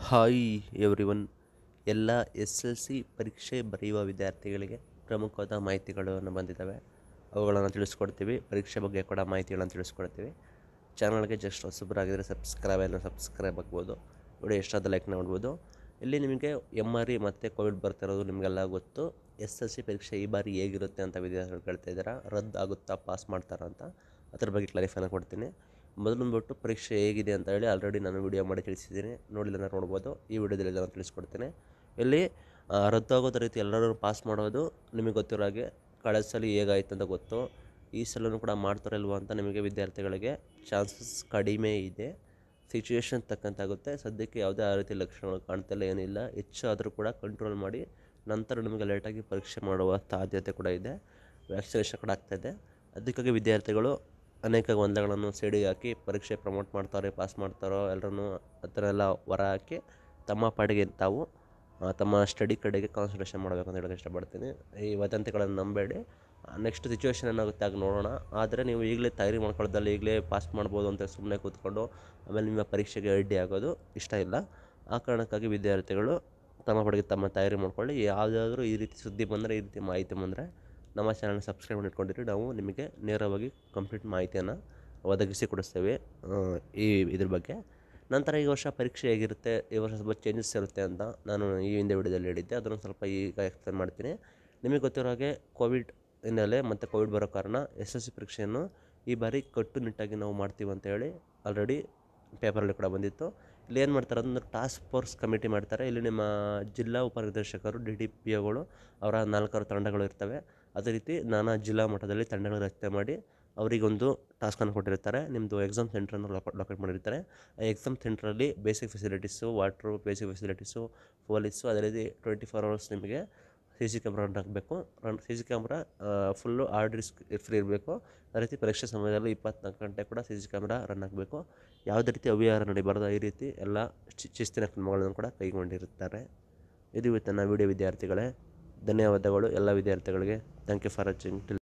hi everyone ಎಲ್ಲ S L C ಪರೀಕ್ಷೆ ಬರೆಯುವ ವಿದ್ಯಾರ್ಥಿಗಳಿಗೆ ಪ್ರಮುಖವಾದ ಮಾಹಿತಿಗಳನ್ನು ಬಂದಿದ್ದಾವೆ ಅವುಗಳನ್ನು ತಿಳಿಸ್ಕೊಡ್ತೀವಿ ಪರೀಕ್ಷೆ ಬಗ್ಗೆ ಕೂಡ ಮಾಹಿತಿಗಳನ್ನು ತಿಳಿಸ್ಕೊಡ್ತೀವಿ ಚಾನಲ್ಗೆ ಜಸ್ಟ್ ಹೊಸಬರಾಗಿದ್ದರೆ ಸಬ್ಸ್ಕ್ರೈಬ್ ಎಲ್ಲ ಸಬ್ಸ್ಕ್ರೈಬ್ ಆಗ್ಬೋದು ವಿಡಿಯೋ ಎಷ್ಟಾದ ಲೈಕ್ ಮಾಡ್ಬೋದು ಇಲ್ಲಿ ನಿಮಗೆ ಎಮ್ ಆರ್ ಇ ಮತ್ತು ಕೋವಿಡ್ ಬರ್ತಿರೋದು ನಿಮಗೆಲ್ಲ ಗೊತ್ತು ಎಸ್ ಎಲ್ ಸಿ ಪರೀಕ್ಷೆ ಈ ಬಾರಿ ಹೇಗಿರುತ್ತೆ ಅಂತ ವಿದ್ಯಾರ್ಥಿಗಳು ಕೇಳ್ತಾ ಇದ್ದೀರಾ ರದ್ದು ಆಗುತ್ತಾ ಪಾಸ್ ಮಾಡ್ತಾರಾ ಅಂತ ಅದ್ರ ಬಗ್ಗೆ ಕ್ಲಾರಿಫೈನ ಕೊಡ್ತೀನಿ ಮೊದಲು ಬಂದ್ಬಿಟ್ಟು ಪರೀಕ್ಷೆ ಹೇಗಿದೆ ಅಂತ ಹೇಳಿ ಆಲ್ರೆಡಿ ನಾನು ವಿಡಿಯೋ ಮಾಡಿ ತಿಳಿಸಿದ್ದೀನಿ ನೋಡಿಲ್ಲ ನೋಡ್ಬೋದು ಈ ವಿಡಿಯೋದಲ್ಲಿ ನಾನು ತಿಳಿಸ್ಕೊಡ್ತೀನಿ ಇಲ್ಲಿ ಆ, ರದ್ದಾಗೋದ ರೀತಿ ಎಲ್ಲರೂ ಪಾಸ್ ಮಾಡೋದು ನಿಮಗೆ ಗೊತ್ತಿರೋ ಹಾಗೆ ಕಳೆದ ಸಲ ಹೇಗಾಯ್ತು ಅಂತ ಗೊತ್ತು ಈ ಸಲನೂ ಕೂಡ ಮಾಡ್ತಾರೋ ಇಲ್ವೋ ಅಂತ ನಿಮಗೆ ವಿದ್ಯಾರ್ಥಿಗಳಿಗೆ ಚಾನ್ಸಸ್ ಕಡಿಮೆ ಇದೆ ಸಿಚುವೇಶನ್ ತಕ್ಕಂತಾಗುತ್ತೆ ಸದ್ಯಕ್ಕೆ ಯಾವುದೇ ಆ ರೀತಿ ಲಕ್ಷಣಗಳು ಕಾಣ್ತಿಲ್ಲ ಏನಿಲ್ಲ ಹೆಚ್ಚು ಆದರೂ ಕೂಡ ಕಂಟ್ರೋಲ್ ಮಾಡಿ ನಂತರ ನಿಮಗೆ ಲೇಟಾಗಿ ಪರೀಕ್ಷೆ ಮಾಡುವ ಸಾಧ್ಯತೆ ಕೂಡ ಇದೆ ವ್ಯಾಕ್ಸಿನೇಷನ್ ಕೂಡ ಆಗ್ತಾಯಿದೆ ಅದಕ್ಕಾಗಿ ವಿದ್ಯಾರ್ಥಿಗಳು ಅನೇಕ ಗೊಂದಲಗಳನ್ನು ಸೈಡಿಗೆ ಹಾಕಿ ಪರೀಕ್ಷೆ ಪ್ರಮೋಟ್ ಮಾಡ್ತಾರೆ ಪಾಸ್ ಮಾಡ್ತಾರೋ ಎಲ್ಲರನ್ನೂ ಆ ಥರ ಎಲ್ಲ ಹೊರ ಹಾಕಿ ತಮ್ಮ ಪಾಡಿಗೆ ತಾವು ಆ, ತಮ್ಮ ಸ್ಟಡಿ ಕಡೆಗೆ ಕಾನ್ಸಂಟ್ರೇಷನ್ ಮಾಡಬೇಕು ಅಂತ ಹೇಳೋಕ್ಕೆ ಇಷ್ಟಪಡ್ತೀನಿ ಈ ವದಂತಿಗಳನ್ನು ನಂಬೇಡಿ ನೆಕ್ಸ್ಟ್ ಸಿಚುವೇಶನ್ ಏನಾಗುತ್ತೆ ಆಗ ನೋಡೋಣ ಆದರೆ ನೀವು ಈಗಲೇ ತಯಾರಿ ಮಾಡ್ಕೊಳ್ಳೋದಲ್ಲ ಈಗಲೇ ಪಾಸ್ ಮಾಡ್ಬೋದು ಅಂತ ಸುಮ್ಮನೆ ಕೂತ್ಕೊಂಡು ಆಮೇಲೆ ನಿಮ್ಮ ಪರೀಕ್ಷೆಗೆ ಅಡ್ಡಿ ಆಗೋದು ಇಷ್ಟ ಇಲ್ಲ ಆ ಕಾರಣಕ್ಕಾಗಿ ವಿದ್ಯಾರ್ಥಿಗಳು ತಮ್ಮ ಪಡೆಗೆ ತಮ್ಮ ತಯಾರಿ ಮಾಡ್ಕೊಳ್ಳಿ ಯಾವುದಾದ್ರೂ ಈ ರೀತಿ ಸುದ್ದಿ ಬಂದರೆ ಈ ರೀತಿ ಮಾಹಿತಿ ಬಂದರೆ ನಮ್ಮ ಚಾನಲ್ನ ಸಬ್ಸ್ಕ್ರೈಬ್ ಮಾಡಿ ಇಟ್ಕೊಂಡಿರಿ ನಾವು ನಿಮಗೆ ನೇರವಾಗಿ ಕಂಪ್ಲೀಟ್ ಮಾಹಿತಿಯನ್ನು ಒದಗಿಸಿ ಕೊಡಿಸ್ತೇವೆ ಆ, ಈ ಇದ್ರ ಬಗ್ಗೆ ನಂತರ ಈ ವರ್ಷ ಪರೀಕ್ಷೆ ಹೇಗಿರುತ್ತೆ ಈ ವರ್ಷ ಸ್ವಲ್ಪ ಚೇಂಜಸ್ ಇರುತ್ತೆ ಅಂತ ನಾನು ಈ ಹಿಂದೆ ವಿಡಿಯೋದಲ್ಲಿ ಹೇಳಿದ್ದೆ ಅದನ್ನು ಸ್ವಲ್ಪ ಈಗ ಎಕ್ಸ್ಪ್ಲೇನ್ ಮಾಡ್ತೀನಿ ನಿಮಗೆ ಗೊತ್ತಿರೋ ಹಾಗೆ ಕೋವಿಡ್ ಹಿನ್ನೆಲೆ ಮತ್ತು ಕೋವಿಡ್ ಬರೋ ಕಾರಣ ಎಸ್ ಎಸ್ ಸಿ ಪರೀಕ್ಷೆಯನ್ನು ಈ ಬಾರಿ ಕಟ್ಟುನಿಟ್ಟಾಗಿ ನಾವು ಮಾಡ್ತೀವಿ ಅಂತ ಹೇಳಿ ಆಲ್ರೆಡಿ ಪೇಪರಲ್ಲಿ ಕೂಡ ಬಂದಿತ್ತು ಇಲ್ಲಿ ಏನು ಮಾಡ್ತಾರೆ ಅಂದ್ರೆ ಟಾಸ್ಕ್ ಫೋರ್ಸ್ ಕಮಿಟಿ ಮಾಡ್ತಾರೆ ಇಲ್ಲಿ ನಿಮ್ಮ ಜಿಲ್ಲಾ ಉಪನಿರ್ದೇಶಕರು ಡಿ ಡಿ ಪಿ ಒಗಳು ಅವರ ನಾಲ್ಕಾರು ತಂಡಗಳು ಇರ್ತವೆ ಅದೇ ರೀತಿ ನಾನಾ ಜಿಲ್ಲಾ ಮಟ್ಟದಲ್ಲಿ ತಂಡಗಳು ರಚನೆ ಮಾಡಿ ಅವರಿಗೊಂದು ಟಾಸ್ಕನ್ನು ಕೊಟ್ಟಿರ್ತಾರೆ ನಿಮ್ಮದು ಎಕ್ಸಾಮ್ ಸೆಂಟ್ರನ್ನು ಲೊಕೇಟ್ ಮಾಡಿರ್ತಾರೆ ಆ ಎಕ್ಸಾಮ್ ಸೆಂಟ್ರಲ್ಲಿ basic facilities water basic facilities police ಅದೇ ರೀತಿ ಟ್ವೆಂಟಿ ಫೋರ್ ಅವರ್ಸ್ ನಿಮಗೆ ಸಿ ಸಿ ಕ್ಯಾಮ್ರಾ ರನ್ ಹಾಕಬೇಕು run C C camera full hard disk free ಇರಬೇಕು ಅದೇ ರೀತಿ ಪರೀಕ್ಷೆ ಸಮಯದಲ್ಲಿ ಇಪ್ಪತ್ನಾಲ್ಕು ಗಂಟೆ ಕೂಡ ಸಿ ಸಿ ಕ್ಯಾಮ್ರಾ ರನ್ ಆಗಬೇಕು ಯಾವುದೇ ರೀತಿ ಅವ್ಯವಹಾರ ನಡಿಬಾರ್ದು ಈ ರೀತಿ ಎಲ್ಲ ಶಿ- ಶಿಸ್ತಿನ ಕ್ರಮಗಳನ್ನು ಕೂಡ ಕೈಗೊಂಡಿರುತ್ತಾರೆ ಇದು ಇವತ್ತಿನ ವಿಡಿಯೋ ವಿದ್ಯಾರ್ಥಿಗಳೇ ಧನ್ಯವಾದಗಳು ಎಲ್ಲ ವಿದ್ಯಾರ್ಥಿಗಳಿಗೆ ಥ್ಯಾಂಕ್ ಯು ಫಾರ್ ವಾಚಿಂಗ್